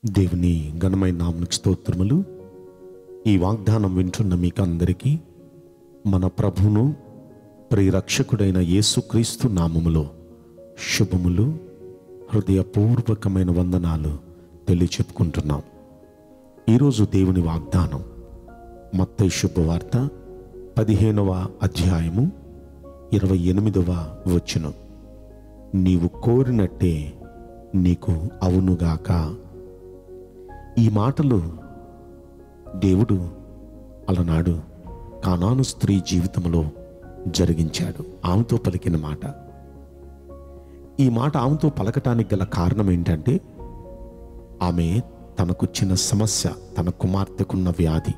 దేవుని ఘనమైన నామనికి స్తోత్రములు ఈ వాగ్దానం వింటున్న మీకు అందరికీ మన ప్రభువును ప్రియరక్షకుడైన యేసుక్రీస్తు నామములో శుభములు హృదయపూర్వకమైన వందనాలు తెలియచెప్పుకుంటున్నాం ఈరోజు దేవుని వాగ్దానం మత్తయి శుభవార్త పదిహేనవ అధ్యాయము ఇరవై ఎనిమిదవ వచనం నీవు కోరినట్టే నీకు అవునుగాక ఈ మాటలు దేవుడు అలనాడు కానాను స్త్రీ జీవితంలో జరిగించాడు ఆమెతో పలికిన మాట ఈ మాట ఆమెతో పలకటానికి గల కారణం ఏంటంటే ఆమె తనకొచ్చిన సమస్య తన కుమార్తెకున్న వ్యాధి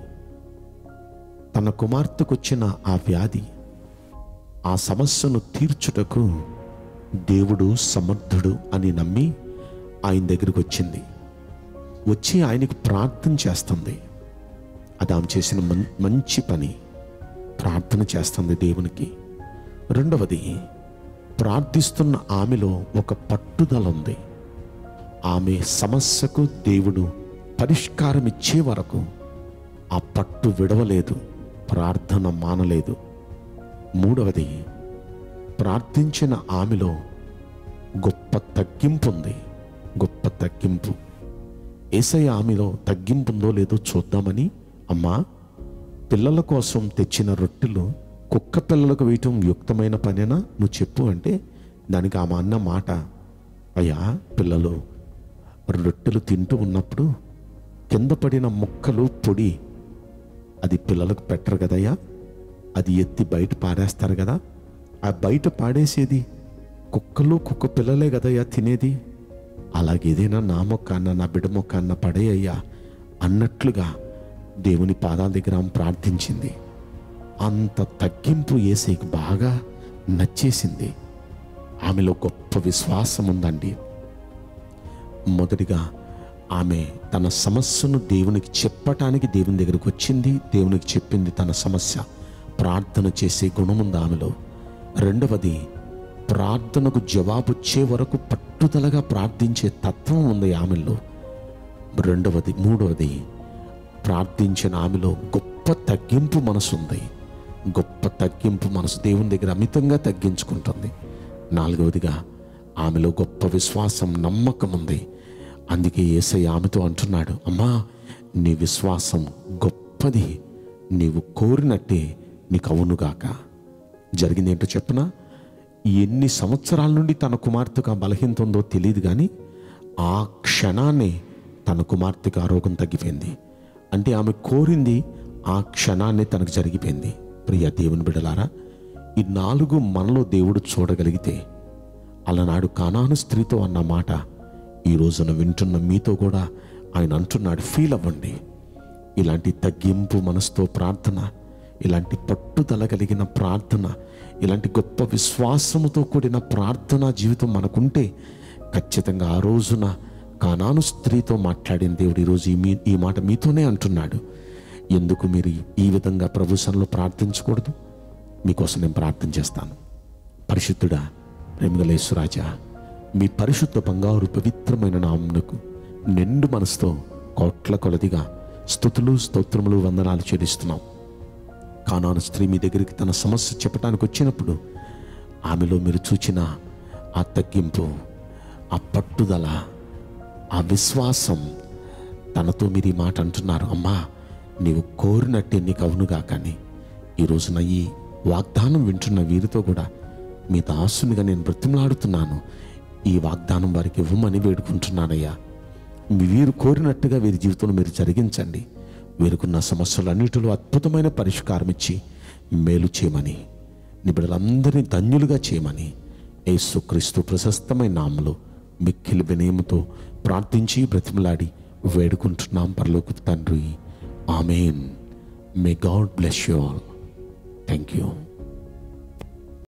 తన కుమార్తెకొచ్చిన ఆ వ్యాధి ఆ సమస్యను తీర్చుటకు దేవుడు సమర్థుడు అని నమ్మి ఆయన దగ్గరికి వచ్చింది వచ్చి ఆయనకు ప్రార్థన చేస్తుంది అది ఆమె చేసిన మం- మంచి పని ప్రార్థన చేస్తుంది దేవునికి రెండవది ప్రార్థిస్తున్న ఆమెలో ఒక పట్టుదల ఉంది ఆమె సమస్యకు దేవుడు పరిష్కారం ఇచ్చే వరకు ఆ పట్టు విడవలేదు ప్రార్థన మానలేదు మూడవది ప్రార్థించిన ఆమెలో గొప్ప తగ్గింపు ఉంది గొప్ప తగ్గింపు ఏసయ్య ఆమెలో తగ్గింపు ఉందో లేదో చూద్దామని అమ్మా పిల్లల కోసం తెచ్చిన రొట్టెలు కుక్క పిల్లలకు వేయటం యుక్తమైన పనేనా నువ్వు చెప్పు అంటే దానికి ఆమె అన్న మాట అయ్యా పిల్లలు రొట్టెలు తింటూ ఉన్నప్పుడు కింద పడిన ముక్కలు పొడి అది పిల్లలకు పెట్టరు కదయ్యా అది ఎత్తి బయట పాడేస్తారు కదా ఆ బయట పాడేసేది కుక్కలు కుక్క పిల్లలే కదయ్యా తినేది అలాగేదైనా నా మొక్క అన్న నా బిడ్డ మొక్క అన్న పడేయ్యా అన్నట్లుగా దేవుని పాదాల దగ్గర ఆమె ప్రార్థించింది అంత తగ్గింపు ఏసేకి బాగా నచ్చేసింది ఆమెలో గొప్ప విశ్వాసం ఉందండి మొదటిగా ఆమె తన సమస్యను దేవునికి చెప్పటానికి దేవుని దగ్గరికి వచ్చింది దేవునికి చెప్పింది తన సమస్య ప్రార్థన చేసే గుణం ఉంది ఆమెలో రెండవది ప్రార్థనకు జవాబు వచ్చే వరకు పట్టుదలగా ప్రార్థించే తత్వం ఉంది ఆమెలో రెండవది మూడవది ప్రార్థించిన ఆమెలో గొప్ప తగ్గింపు మనసు ఉంది గొప్ప తగ్గింపు మనసు దేవుని దగ్గర అమితంగా తగ్గించుకుంటుంది నాలుగవదిగా ఆమెలో గొప్ప విశ్వాసం నమ్మకం ఉంది అందుకే ఏసయ్య ఆమెతో అంటున్నాడు అమ్మా నీ విశ్వాసం గొప్పది నీవు కోరినట్టే నీకు అవునుగాక జరిగిందేంటో చెప్పనా ఎన్ని సంవత్సరాల నుండి తన కుమార్తెకు ఆ బలహీనత ఉందో తెలియదు కానీ ఆ క్షణాన్ని తన కుమార్తెకు ఆ రోగం తగ్గిపోయింది అంటే ఆమె కోరింది ఆ క్షణాన్ని తనకు జరిగిపోయింది ప్రియ దేవుని బిడలారా ఈ నాలుగు మనలో దేవుడు చూడగలిగితే అలనాడు కానాను స్త్రీతో అన్న మాట ఈ రోజున వింటున్న మీతో కూడా ఆయన అంటున్నాడు ఫీల్ అవ్వండి ఇలాంటి తగ్గింపు మనసుతో ప్రార్థన ఇలాంటి పట్టుదల కలిగిన ప్రార్థన ఇలాంటి గొప్ప విశ్వాసముతో కూడిన ప్రార్థనా జీవితం మనకుంటే ఖచ్చితంగా ఆ రోజున కానాను స్త్రీతో మాట్లాడిన దేవుడు ఈరోజు ఈ మీ ఈ మాట మీతోనే అంటున్నాడు ఎందుకు మీరు ఈ విధంగా ప్రభుత్వంలో ప్రార్థించకూడదు మీకోసం నేను ప్రార్థన చేస్తాను పరిశుద్ధుడా ప్రేమగలేశ్వరాజా మీ పరిశుద్ధ బంగారు పవిత్రమైన నామునకు నిండు మనసుతో కోట్ల కొలదిగా స్థుతులు స్తోత్రములు వందనాలు చెల్లిస్తున్నాం కానాను స్త్రీ మీ దగ్గరికి తన సమస్య చెప్పడానికి వచ్చినప్పుడు ఆమెలో మీరు చూచిన ఆ తగ్గింపు ఆ పట్టుదల ఆ విశ్వాసం తనతో మీరు ఈ మాట అంటున్నారు అమ్మా నీవు కోరినట్టే నీకు అవునుగా కానీ ఈ రోజున ఈ వాగ్దానం వింటున్న వీరితో కూడా మీ దాసునిగా నేను బ్రతిమలాడుతున్నాను ఈ వాగ్దానం వారికి ఇవ్వమని వేడుకుంటున్నానయ్యా మీ వీరు కోరినట్టుగా వీరి జీవితంలో మీరు జరిగించండి వీరుకున్న సమస్యలన్నిటిలో అద్భుతమైన పరిష్కారం ఇచ్చి మేలు చేయమని నిబిడలందరినీ ధన్యులుగా చేయమని యేసుక్రీస్తు ప్రశస్తమైన నామలో మిక్కిలి వినయముతో ప్రార్థించి బ్రతిమలాడి వేడుకుంటున్నాం పరలోకు తండ్రి amen may God bless you all thank you